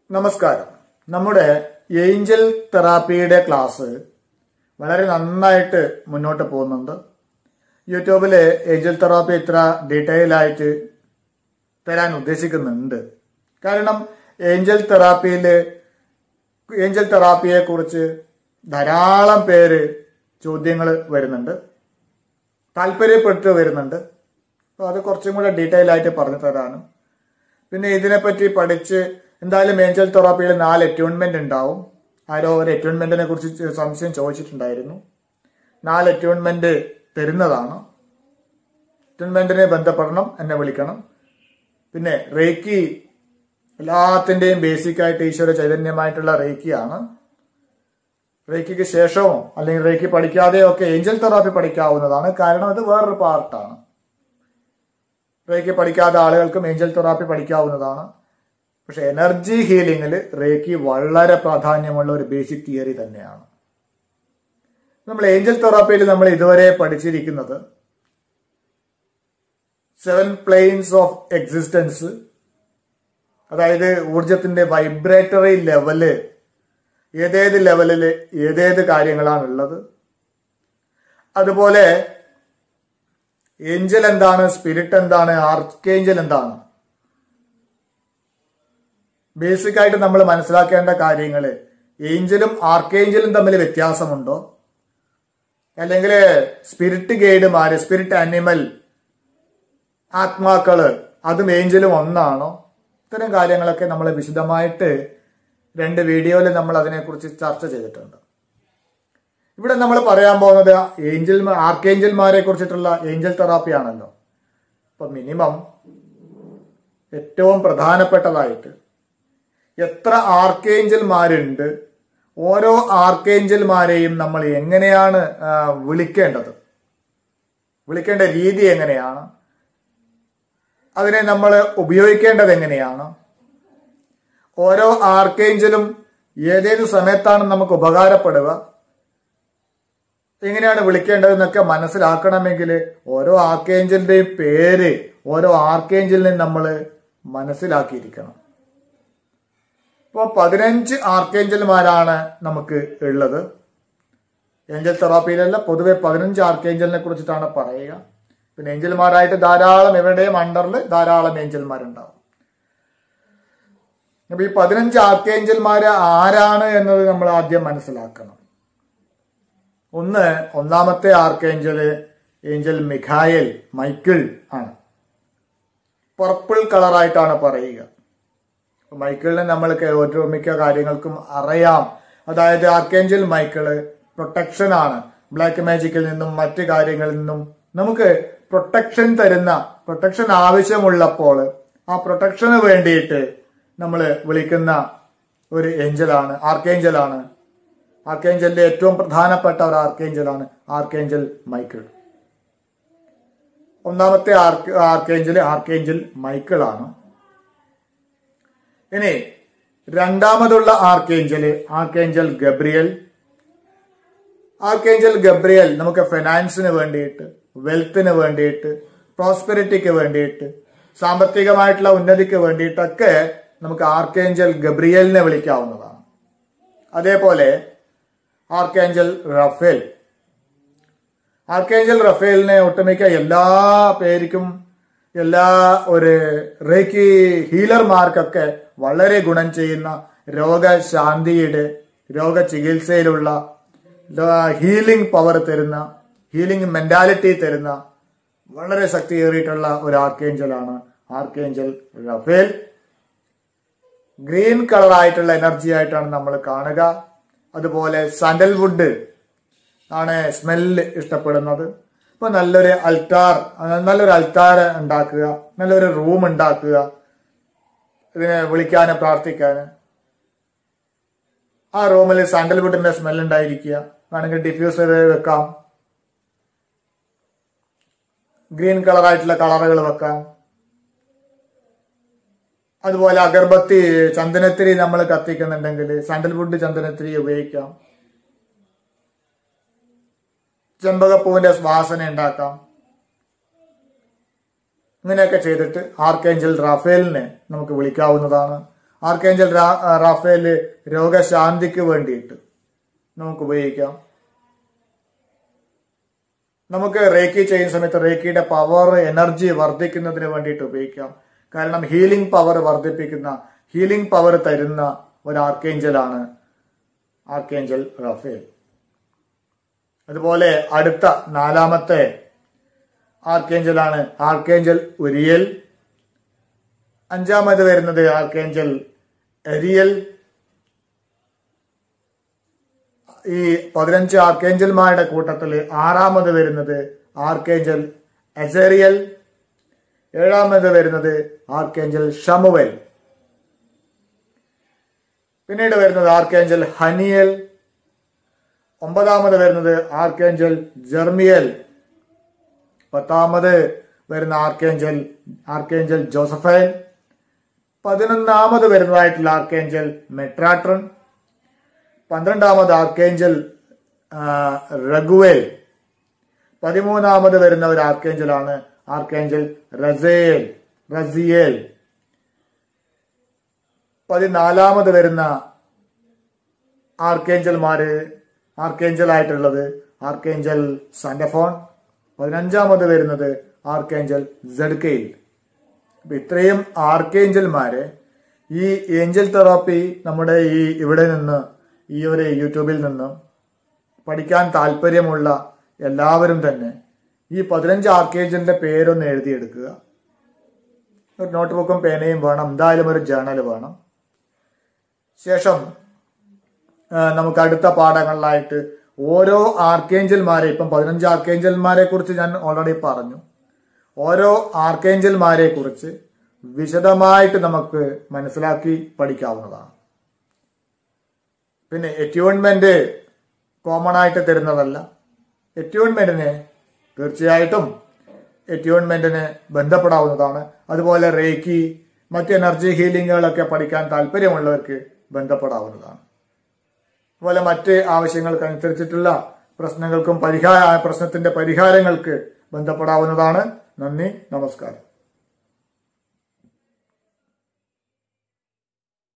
നമസ്കാരം നമ്മുടെ Angel തെറാപ്പിയുടെ class വളരെ നന്നായിട്ട് മുന്നോട്ട് പോകുന്നുണ്ട് യൂട്യൂബിൽ ഏഞ്ചൽ തെറാപ്പി ഇത്ര ഡീറ്റെയിൽ ആയിട്ട് തരാൻ ഉദ്ദേശിക്കുന്നുണ്ട് കാരണം ഏഞ്ചൽ തെറാപ്പിയിൽ ഏഞ്ചൽ തെറാപ്പിയെ കുറിച്ച് ധാരാളം പേര് ചോദ്യങ്ങൾ വരുന്നുണ്ട് താല്പര്യപ്പെട്ട് വരുന്നുണ്ട് അപ്പോൾ അത് കുറച്ചും കൂടെ ഡീറ്റെയിൽ ആയിട്ട് പറഞ്ഞു തരാനും പിന്നെ ഇതിനെപ്പറ്റി പഠിച്ച് എന്തായാലും ഏഞ്ചൽ തെറാപ്പിയിൽ നാല് അറ്റ്യൂൺമെന്റ് ഉണ്ടാവും ആരോ ഒരു അറ്റ്യൂൺമെന്റിനെ കുറിച്ച് ചെ- സംശയം ചോദിച്ചിട്ടുണ്ടായിരുന്നു നാല് അറ്റ്യൂൺമെന്റ് തരുന്നതാണ് അറ്റ്യൂൺമെന്റിനെ ബന്ധപ്പെടണം എന്നെ വിളിക്കണം പിന്നെ റേക്കി എല്ലാത്തിന്റെയും ബേസിക് ആയിട്ട് ഈശ്വര ചൈതന്യമായിട്ടുള്ള റേക്കിയാണ് റേക്കിക്ക് ശേഷമോ അല്ലെങ്കിൽ റേക്കി പഠിക്കാതെയോ ഒക്കെ ഏഞ്ചൽ തെറാപ്പി പഠിക്കാവുന്നതാണ് കാരണം അത് വേറൊരു പാർട്ടാണ് റേക്കി പഠിക്കാത്ത ആളുകൾക്കും ഏഞ്ചൽ തെറാപ്പി പഠിക്കാവുന്നതാണ് പക്ഷെ എനർജി ഹീലിംഗിൽ റേക്കി വളരെ പ്രാധാന്യമുള്ള ഒരു ബേസിക് തിയറി തന്നെയാണ് നമ്മൾ ഏഞ്ചൽ തെറാപ്പിയിൽ നമ്മൾ ഇതുവരെ പഠിച്ചിരിക്കുന്നത് സെവൻ പ്ലെയിൻസ് ഓഫ് എക്സിസ്റ്റൻസ് അതായത് ഊർജത്തിന്റെ വൈബ്രേറ്ററി ലെവല് ഏതേത് ലെവലില് ഏതേത് കാര്യങ്ങളാണുള്ളത് അതുപോലെ ഏഞ്ചൽ എന്താണ് സ്പിരിറ്റ് എന്താണ് ആർക്കേഞ്ചൽ എന്താണ് ബേസിക് ആയിട്ട് നമ്മൾ മനസ്സിലാക്കേണ്ട കാര്യങ്ങൾ ഏഞ്ചലും ആർക്കേഞ്ചലും തമ്മിൽ വ്യത്യാസമുണ്ടോ അല്ലെങ്കിൽ സ്പിരിറ്റ് ഗൈഡുമാര് സ്പിരിറ്റ് ആനിമൽ ആത്മാക്കള് അതും ഏഞ്ചലും ഒന്നാണോ ഇത്തരം കാര്യങ്ങളൊക്കെ നമ്മൾ വിശദമായിട്ട് രണ്ട് വീഡിയോയിൽ നമ്മൾ അതിനെക്കുറിച്ച് ചർച്ച ചെയ്തിട്ടുണ്ട് ഇവിടെ നമ്മൾ പറയാൻ പോകുന്നത് ഏഞ്ചൽ ആർക്കേഞ്ചൽമാരെ കുറിച്ചിട്ടുള്ള ഏഞ്ചൽ തെറാപ്പി ആണല്ലോ അപ്പൊ മിനിമം ഏറ്റവും പ്രധാനപ്പെട്ടതായിട്ട് എത്ര ആർക്കേഞ്ചൽമാരുണ്ട് ഓരോ ആർക്കേഞ്ചൽമാരെയും നമ്മൾ എങ്ങനെയാണ് ആ, വിളിക്കേണ്ടത് വിളിക്കേണ്ട രീതി എങ്ങനെയാണ് അതിനെ നമ്മൾ ഉപയോഗിക്കേണ്ടത് എങ്ങനെയാണ് ഓരോ ആർക്കേഞ്ചലും ഏതേത് സമയത്താണ് നമുക്ക് ഉപകാരപ്പെടുക എങ്ങനെയാണ് വിളിക്കേണ്ടതെന്നൊക്കെ മനസ്സിലാക്കണമെങ്കിൽ ഓരോ ആർക്കേഞ്ചലിന്റെയും പേര് ഓരോ ആർക്കേഞ്ചലിനെയും നമ്മൾ മനസ്സിലാക്കിയിരിക്കണം ഇപ്പോൾ പതിനഞ്ച് ആർക്കേഞ്ചൽമാരാണ് നമുക്ക് ഉള്ളത് ഏഞ്ചൽ തെറാപ്പിയിലല്ല പൊതുവെ പതിനഞ്ച് ആർക്കേഞ്ചലിനെ കുറിച്ചിട്ടാണ് പറയുക പിന്നെ ഏഞ്ചൽമാരായിട്ട് ധാരാളം എവിടെയും അണ്ടറിൽ ധാരാളം ഏഞ്ചൽമാരുണ്ടാവും അപ്പൊ ഈ പതിനഞ്ച് ആർക്കേഞ്ചൽമാര് ആരാണ് എന്നത് നമ്മൾ ആദ്യം മനസ്സിലാക്കണം ഒന്ന് ഒന്നാമത്തെ ആർക്കേഞ്ചല് ഏഞ്ചൽ മിഖായൽ മൈക്കിൾ ആണ് പർപ്പിൾ കളറായിട്ടാണ് പറയുക മൈക്കിളിനെ നമ്മൾക്ക് ഒട്ടുമിക്ക കാര്യങ്ങൾക്കും അറിയാം അതായത് ആർക്കേഞ്ചൽ മൈക്കിള് പ്രൊട്ടക്ഷൻ ആണ് ബ്ലാക്ക് മാജിക്കിൽ നിന്നും മറ്റ് കാര്യങ്ങളിൽ നിന്നും നമുക്ക് പ്രൊട്ടക്ഷൻ തരുന്ന പ്രൊട്ടക്ഷൻ ആവശ്യമുള്ളപ്പോൾ ആ പ്രൊട്ടക്ഷന് വേണ്ടിയിട്ട് നമ്മൾ വിളിക്കുന്ന ഒരു ഏഞ്ചലാണ് ആർക്കേഞ്ചലാണ് ആർക്കേഞ്ചലിന്റെ ഏറ്റവും പ്രധാനപ്പെട്ട ഒരു ആർക്കേഞ്ചലാണ് ആർക്കേഞ്ചൽ മൈക്കിൾ ഒന്നാമത്തെ ആർക്ക് ആർക്കേഞ്ചൽ ആർക്കേഞ്ചൽ മൈക്കിൾ ആണ് ഇനി രണ്ടാമതുള്ള archangel archangel Gabriel archangel Gabriel നമുക്ക് ഫിനാൻസിന് വേണ്ടിയിട്ട് വെൽത്തിന് വേണ്ടിയിട്ട് പ്രോസ്പെരിറ്റിക്ക് വേണ്ടിയിട്ട് സാമ്പത്തികമായിട്ടുള്ള ഉന്നതിക്ക് വേണ്ടിയിട്ടൊക്കെ നമുക്ക് ആർക്കേഞ്ചൽ ഗബ്രിയലിനെ വിളിക്കാവുന്നതാണ് അതേപോലെ ആർക്കേഞ്ചൽ റഫേൽ ആർക്കേഞ്ചൽ റഫേലിനെ ഒട്ടുമിക്ക എല്ലാ പേർക്കും എല്ലാ ഒരു റേക്കി ഹീലർമാർക്കൊക്കെ വളരെ ഗുണം ചെയ്യുന്ന രോഗശാന്തിയുടെ രോഗചികിത്സയിലുള്ള ഹീലിംഗ് പവർ തരുന്ന ഹീലിംഗ് മെന്റാലിറ്റി തരുന്ന വളരെ ശക്തിയേറിയിട്ടുള്ള ഒരു ആർക്കേഞ്ചലാണ് ആർക്കേഞ്ചൽ റഫേൽ ഗ്രീൻ കളർ ആയിട്ടുള്ള എനർജി ആയിട്ടാണ് നമ്മൾ കാണുക അതുപോലെ സാൻഡൽവുഡ് ആണ് സ്മെല്ല് ഇഷ്ടപ്പെടുന്നത് ഇപ്പൊ നല്ലൊരു അൽത്താർ നല്ലൊരു അൽത്താർ ഉണ്ടാക്കുക നല്ലൊരു റൂം ഉണ്ടാക്കുക ഇതിനെ വിളിക്കാന് പ്രാർത്ഥിക്കാന് ആ റൂമിൽ സാൻഡൽവുഡിന്റെ സ്മെൽ ഉണ്ടായിരിക്കുക വേണമെങ്കിൽ ഡിഫ്യൂസർ വെക്കാം ഗ്രീൻ കളറായിട്ടുള്ള കളറുകൾ വെക്കാം അതുപോലെ അഗർബത്തി ചന്ദനത്തിരി നമ്മൾ കത്തിക്കുന്നുണ്ടെങ്കിൽ സാൻഡൽവുഡ് ചന്ദനത്തിരി ഉപയോഗിക്കാം ചെമ്പകപ്പൂവിന്റെ വാസന ഉണ്ടാക്കാം ഇങ്ങനെയൊക്കെ ചെയ്തിട്ട് ആർക്കേഞ്ചൽ റാഫേലിനെ നമുക്ക് വിളിക്കാവുന്നതാണ് ആർക്കേഞ്ചൽ റാ- റാഫേല് രോഗശാന്തിക്ക് വേണ്ടിയിട്ട് നമുക്ക് ഉപയോഗിക്കാം നമുക്ക് റേക്കി ചെയ്യുന്ന സമയത്ത് റേക്കിയുടെ പവർ എനർജി വർദ്ധിക്കുന്നതിന് വേണ്ടിയിട്ട് ഉപയോഗിക്കാം കാരണം ഹീലിംഗ് പവർ വർദ്ധിപ്പിക്കുന്ന ഹീലിംഗ് പവർ തരുന്ന ഒരു ആർക്കേഞ്ചലാണ് ആർക്കേഞ്ചൽ റഫേൽ അതുപോലെ അടുത്ത നാലാമത്തെ ആർക്കേഞ്ചലാണ് ആർക്കേഞ്ചൽ ഉരിയൽ അഞ്ചാമത് വരുന്നത് ആർക്കേഞ്ചൽ എരിയൽ ഈ പതിനഞ്ച് ആർക്കേഞ്ചൽമാരുടെ കൂട്ടത്തിൽ ആറാമത് വരുന്നത് ആർക്കേഞ്ചൽ എസേറിയൽ ഏഴാമത് വരുന്നത് ആർക്കേഞ്ചൽ ഷമുവൽ പിന്നീട് വരുന്നത് ആർക്കേഞ്ചൽ ഹനിയൽ ഒമ്പതാമത് വരുന്നത് ആർക്കേഞ്ചൽ ജെർമിയൽ പത്താമത് വരുന്ന ആർക്കേഞ്ചൽ ആർക്കേഞ്ചൽ ജോസഫൈൻ പതിനൊന്നാമത് വരുന്നതായിട്ടുള്ള ആർക്കേഞ്ചൽ മെട്രാട്രൺ പന്ത്രണ്ടാമത് ആർക്കേഞ്ചൽ ആ, റഗുവേൽ പതിമൂന്നാമത് വരുന്ന ഒരു ആർക്കേഞ്ചലാണ് ആർക്കേഞ്ചൽ റസേൽ റസിയേൽ പതിനാലാമത് വരുന്ന ആർക്കേഞ്ചൽമാര് ആർക്കേഞ്ചൽ ആയിട്ടുള്ളത് ആർക്കേഞ്ചൽ സാന്റഫോൺ പതിനഞ്ചാമത് വരുന്നത് ആർക്കേഞ്ചൽ ജഡ്കെയിൽ അപ്പൊ ഇത്രയും ആർക്കേഞ്ചൽമാരെ ഈ ഏഞ്ചൽ തെറാപ്പി നമ്മുടെ ഈ ഇവിടെ നിന്ന് ഈ ഒരു യൂട്യൂബിൽ നിന്ന് പഠിക്കാൻ താല്പര്യമുള്ള എല്ലാവരും തന്നെ ഈ പതിനഞ്ച് ആർക്കേഞ്ചലിന്റെ പേരൊന്ന് എഴുതിയെടുക്കുക ഒരു നോട്ട്ബുക്കും പേനയും വേണം എന്തായാലും ഒരു ജേണൽ വേണം ശേഷം ആ, നമുക്ക് അടുത്ത പാഠങ്ങളിലായിട്ട് ഓരോ ആർക്കേഞ്ചൽമാരെ ഇപ്പം പതിനഞ്ച് ആർക്കേഞ്ചൽമാരെ കുറിച്ച് ഞാൻ ഓൾറെഡി പറഞ്ഞു ഓരോ ആർക്കേഞ്ചൽമാരെ കുറിച്ച് വിശദമായിട്ട് നമുക്ക് മനസ്സിലാക്കി പഠിക്കാവുന്നതാണ് പിന്നെ എറ്റ്യൂൺമെന്റ് കോമൺ ആയിട്ട് തരുന്നതല്ല എറ്റ്യൂൺമെന്റിന് തീർച്ചയായിട്ടും എറ്റ്യൂൺമെന്റിന് ബന്ധപ്പെടാവുന്നതാണ് അതുപോലെ റേക്കി മറ്റ് എനർജി ഹീലിങ്ങുകളൊക്കെ പഠിക്കാൻ താല്പര്യമുള്ളവർക്ക് ബന്ധപ്പെടാവുന്നതാണ് അതുപോലെ മറ്റ് ആവശ്യങ്ങൾക്കനുസരിച്ചിട്ടുള്ള പ്രശ്നങ്ങൾക്കും പരിഹാര പ്രശ്നത്തിന്റെ പരിഹാരങ്ങൾക്ക് ബന്ധപ്പെടാവുന്നതാണ് നന്ദി നമസ്കാരം